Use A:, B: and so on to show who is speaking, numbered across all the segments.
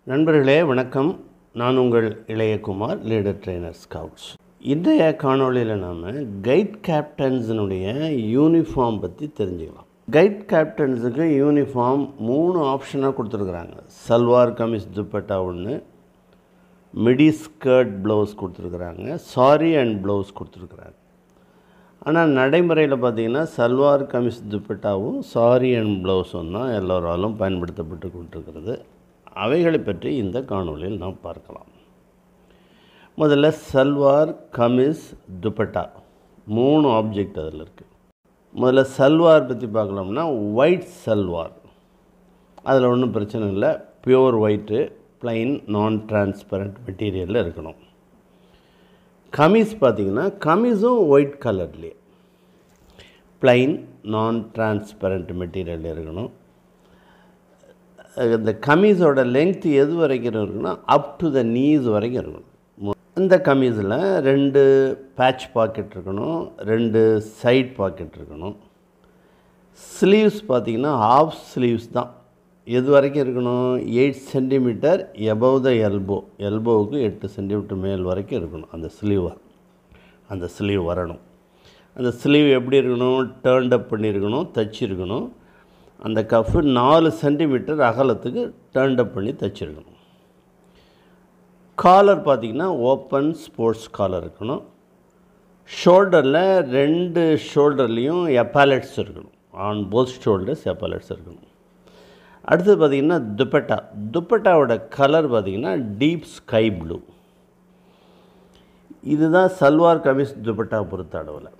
A: நண்பர்களே வணக்கம் நான் உங்கள் இளையகுமார் லீடர் ட்ரெய்னர் ஸ்கவுட்ஸ் இன்றைய காணொளியில் நாம் கைட் கேப்டன்ஸினுடைய யூனிஃபார்ம் பற்றி தெரிஞ்சுக்கலாம் கைட் கேப்டன்ஸுக்கு யூனிஃபார்ம் மூணு ஆப்ஷனாக கொடுத்துருக்குறாங்க சல்வார் கமிஸ் துப்பட்டா ஒன்று மிடி ஸ்கர்ட் ப்ளவுஸ் கொடுத்துருக்குறாங்க சாரி அண்ட் ப்ளவுஸ் கொடுத்துருக்குறாங்க ஆனால் நடைமுறையில் பார்த்தீங்கன்னா சல்வார் கமிஸ் துப்பட்டாவும் சாரி அண்ட் ப்ளவுஸும் தான் எல்லோராலும் பயன்படுத்தப்பட்டு கொண்டிருக்கிறது அவைகளை பற்றி இந்த காணொளியில் நாம் பார்க்கலாம் முதல்ல சல்வார் கமிஸ் துப்பட்டா மூணு ஆப்ஜெக்ட் அதில் இருக்குது முதல்ல சல்வார் பற்றி பார்க்கலாம்னா ஒயிட் சல்வார் அதில் ஒன்றும் பிரச்சனை இல்லை pure white plain non transparent மெட்டீரியலில் இருக்கணும் கமிஸ் பார்த்தீங்கன்னா கமிஸும் ஒயிட் கலர்லேயே ப்ளைன் நான் டிரான்ஸ்பரண்ட் மெட்டீரியல் இருக்கணும் இந்த கமீஸோட லென்த் எது வரைக்கும் இருக்குன்னா அப் டு த நீஸ் வரைக்கும் இருக்கணும் இந்த கமீஸில் ரெண்டு பேட்ச் பாக்கெட் இருக்கணும் ரெண்டு சைட் பாக்கெட் இருக்கணும் ஸ்லீவ்ஸ் பார்த்திங்கன்னா ஆஃப் ஸ்லீவ்ஸ் தான் எது வரைக்கும் இருக்கணும் eight centimetre above the elbow எல்போவுக்கு எட்டு சென்டிமீட்டர் மேல் வரைக்கும் இருக்கணும் அந்த ஸ்லீவாக அந்த ஸ்லீவ் வரணும் அந்த ஸ்லீவ் எப்படி இருக்கணும் டேர்ன்ட் அப் பண்ணியிருக்கணும் தச்சிருக்கணும் அந்த கஃப்பு நாலு சென்டிமீட்டர் அகலத்துக்கு டேர்ன்ட் அப் பண்ணி தச்சிருக்கணும் காலர் பார்த்திங்கன்னா ஓப்பன் ஸ்போர்ட்ஸ் காலர் இருக்கணும் ஷோல்டரில் ரெண்டு ஷோல்டர்லேயும் எப்பாலெட்ஸ் இருக்கணும் ஆன் போத் ஷோல்டர்ஸ் எப்பாலெட்ஸ் இருக்கணும் அடுத்தது பார்த்திங்கன்னா துப்பட்டா துப்பட்டாவோட கலர் பார்த்திங்கன்னா டீப் ஸ்கை ப்ளூ இதுதான் சல்வார் கமிஸ் துப்பட்டா பொறுத்த அளவில்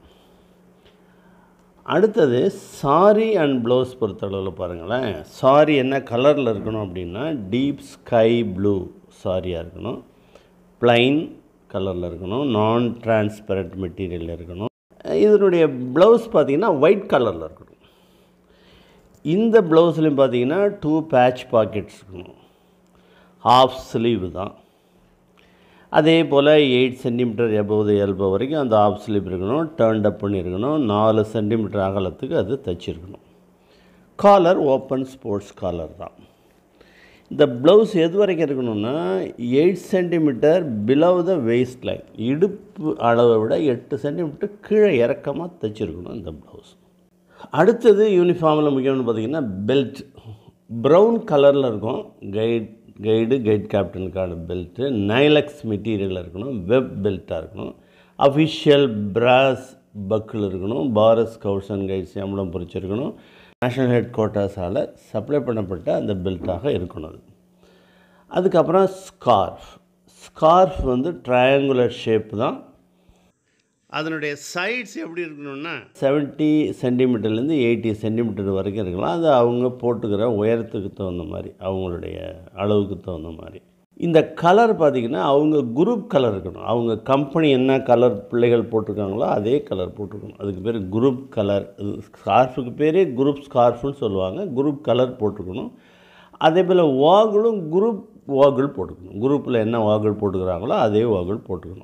A: அடுத்தது சாரி அண்ட் ப்ளவுஸ் பொறுத்த அளவில் பாருங்களேன் சாரி என்ன கலரில் இருக்கணும் அப்படின்னா டீப் ஸ்கை ப்ளூ சாரியாக இருக்கணும் ப்ளைன் கலரில் இருக்கணும் நான் டிரான்ஸ்பரண்ட் மெட்டீரியலில் இருக்கணும் இதனுடைய ப்ளவுஸ் பார்த்திங்கன்னா ஒயிட் கலரில் இருக்கணும் இந்த ப்ளவுஸ்லையும் பார்த்தீங்கன்னா டூ பேட்ச் பாக்கெட்ஸ் இருக்கணும் ஹாஃப் ஸ்லீவ் தான் அதே போல் எயிட் சென்டிமீட்டர் எபோது எல்போ வரைக்கும் அந்த ஆஃப் ஸ்லீவ் இருக்கணும் டேர்ன்ட் அப் பண்ணியிருக்கணும் நாலு சென்டிமீட்டர் அகலத்துக்கு அது தச்சிருக்கணும் காலர் ஓப்பன் ஸ்போர்ட்ஸ் காலர் தான் இந்த ப்ளவுஸ் எது வரைக்கும் இருக்கணும்னா eight centimetre below the waist line இடுப்பு அளவை விட எட்டு சென்டிமீட்டர் கீழே இறக்கமாக தைச்சிருக்கணும் இந்த ப்ளவுஸ் அடுத்தது யூனிஃபார்மில் முக்கியம்னு பார்த்திங்கன்னா பெல்ட் ப்ரௌன் கலரில் இருக்கும் கைட் கைடு கைட் கேப்டனுக்கான பெல்ட்டு நைலக்ஸ் மெட்டீரியலில் இருக்கணும் வெப் பெல்ட்டாக இருக்கணும் அஃபிஷியல் பிராஸ் பக்கில் இருக்கணும் Bharat scouts and guides emblem பொறிச்சிருக்கணும் நேஷ்னல் ஹெட் குவார்ட்டர்ஸால் சப்ளை பண்ணப்பட்ட அந்த பெல்ட்டாக இருக்கணும் அது அதுக்கப்புறம் ஸ்கார்ஃப் ஸ்கார்ஃப் வந்து ட்ரையாங்குலர் ஷேப் தான் அதனுடைய சைட்ஸ் எப்படி இருக்கணும்னா செவன்ட்டி சென்டிமீட்டர்லேருந்து எயிட்டி சென்டிமீட்டர் வரைக்கும் இருக்கலாம் அது அவங்க போட்டுக்கிற உயரத்துக்கு தகுந்த மாதிரி அவங்களுடைய அளவுக்கு தகுந்த மாதிரி இந்த கலர் பார்த்திங்கன்னா அவங்க குரூப் கலர் இருக்கணும் அவங்க கம்பெனி என்ன கலர் பிள்ளைகள் போட்டிருக்காங்களோ அதே கலர் போட்டிருக்கணும் அதுக்கு பேர் குரூப் கலர் ஸ்கார்ஃபுக்கு பேரே குரூப் ஸ்கார்ஃப்னு சொல்லுவாங்க குரூப் கலர் போட்டிருக்கணும் அதே போல் வாகுலும் குரூப் வாகுல் போட்டுக்கணும் குரூப்பில் என்ன வாகுல் போட்டுக்கிறாங்களோ அதே வாகுல் போட்டுக்கணும்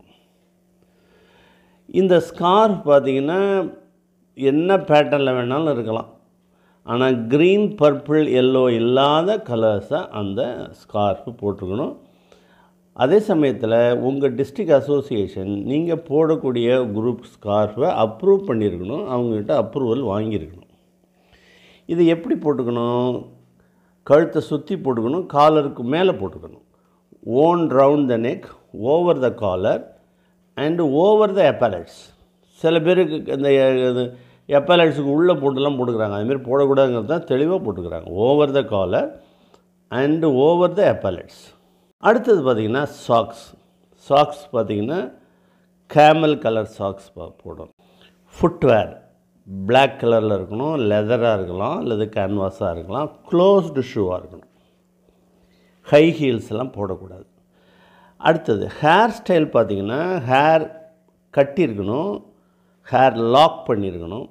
A: இந்த ஸ்கார்ஃப் பார்த்திங்கன்னா என்ன பேட்டர்னில் வேணாலும் இருக்கலாம் ஆனால் க்ரீன் பர்பிள் எல்லோ இல்லாத கலர்ஸை அந்த ஸ்கார்ஃபு போட்டுக்கணும் அதே சமயத்தில் உங்கள் டிஸ்ட்ரிக் அசோசியேஷன் நீங்கள் போடக்கூடிய குரூப் ஸ்கார்ஃபை அப்ரூவ் பண்ணியிருக்கணும் அவங்கக்கிட்ட அப்ரூவல் வாங்கியிருக்கணும் இது எப்படி போட்டுக்கணும் கழுத்தை சுற்றி போட்டுக்கணும் காலருக்கு மேலே போட்டுக்கணும் on round the neck over the collar and over the epaulettes சில பேருக்கு இந்த எப்பாலட்ஸுக்கு உள்ளே போட்டுலாம் போட்டுக்கிறாங்க அதுமாரி போடக்கூடாதுங்கிறது தான் தெளிவாக போட்டுக்கிறாங்க over the collar and over the epaulettes அடுத்தது பார்த்திங்கன்னா சாக்ஸ் சாக்ஸ் பார்த்திங்கன்னா கேமல் கலர் சாக்ஸ் போடணும் ஃபுட்வேர் பிளாக் கலரில் இருக்கணும் லெதராக இருக்கலாம் அல்லது கேன்வாஸாக இருக்கலாம் க்ளோஸ்டு ஷூவாக இருக்கணும் ஹை ஹீல்ஸ்லாம் போடக்கூடாது அடுத்தது ஹேர் ஸ்டைல் பார்த்திங்கன்னா ஹேர் கட்டியிருக்கணும் ஹேர் லாக் பண்ணியிருக்கணும்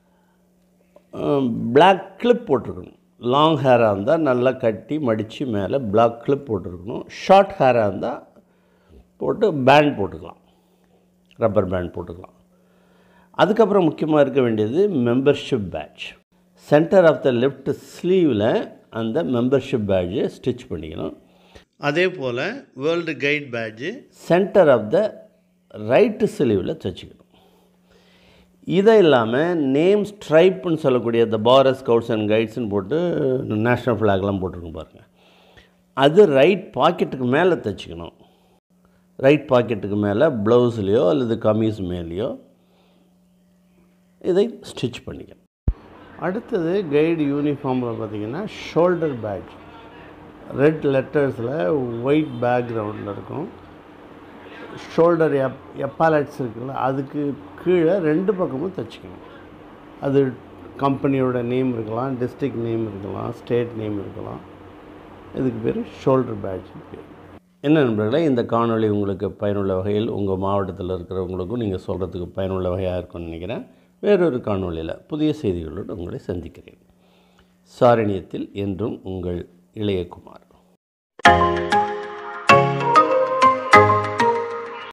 A: பிளாக் கிளிப் போட்டிருக்கணும் லாங் ஹேராக இருந்தால் நல்லா கட்டி மடித்து மேலே பிளாக் கிளிப் போட்டிருக்கணும் ஷார்ட் ஹேராக இருந்தால் போட்டு பேண்ட் போட்டுக்கலாம் ரப்பர் பேண்ட் போட்டுக்கலாம் அதுக்கப்புறம் முக்கியமாக இருக்க வேண்டியது membership badge centre of the left ஸ்லீவில் அந்த மெம்பர்ஷிப் பேட்சை ஸ்டிச் பண்ணிக்கணும் அதே போல் world guide badge centre of the right ஸ்லீவில் தைச்சிக்கணும் இதை இல்லாமல் நேம் ஸ்ட்ரைப்புன்னு சொல்லக்கூடிய த பாரத் ஸ்கவுட்ஸ் அண்ட் கைட்ஸ்னு போட்டு நேஷ்னல் ஃப்ளாக்லாம் போட்டிருக்கும் பாருங்கள் அது ரைட் பாக்கெட்டுக்கு மேலே தைச்சிக்கணும் ரைட் பாக்கெட்டுக்கு மேலே ப்ளவுஸ்லேயோ அல்லது கமீஸ் மேலேயோ இதை ஸ்டிச் பண்ணிக்கணும் அடுத்தது கைடு யூனிஃபார்மில் பார்த்தீங்கன்னா ஷோல்டர் பேட்ச் ரெட் லெட்டர்ஸில் ஒயிட் பேக்ரவுண்டில் இருக்கும் ஷோல்டர் எப் எப்பாலட்ஸ் இருக்குல்ல அதுக்கு கீழே ரெண்டு பக்கமும் தைச்சிக்கணும் அது கம்பெனியோட நேம் இருக்கலாம் டிஸ்ட்ரிக்ட் நேம் இருக்கலாம் ஸ்டேட் நேம் இருக்கலாம் இதுக்கு பேர் ஷோல்டர் பேட்ச் பேர் என்ன நண்பர்களே இந்த காணொளி உங்களுக்கு பயனுள்ள வகையில் உங்கள் மாவட்டத்தில் இருக்கிறவங்களுக்கும் நீங்கள் சொல்கிறதுக்கு பயனுள்ள வகையாக இருக்கும்னு நினைக்கிறேன் வேறொரு காணொளியில் புதிய செய்திகளோடு உங்களை சந்திக்கிறேன் சாரணியத்தில் என்றும் உங்கள் இளையகுமார்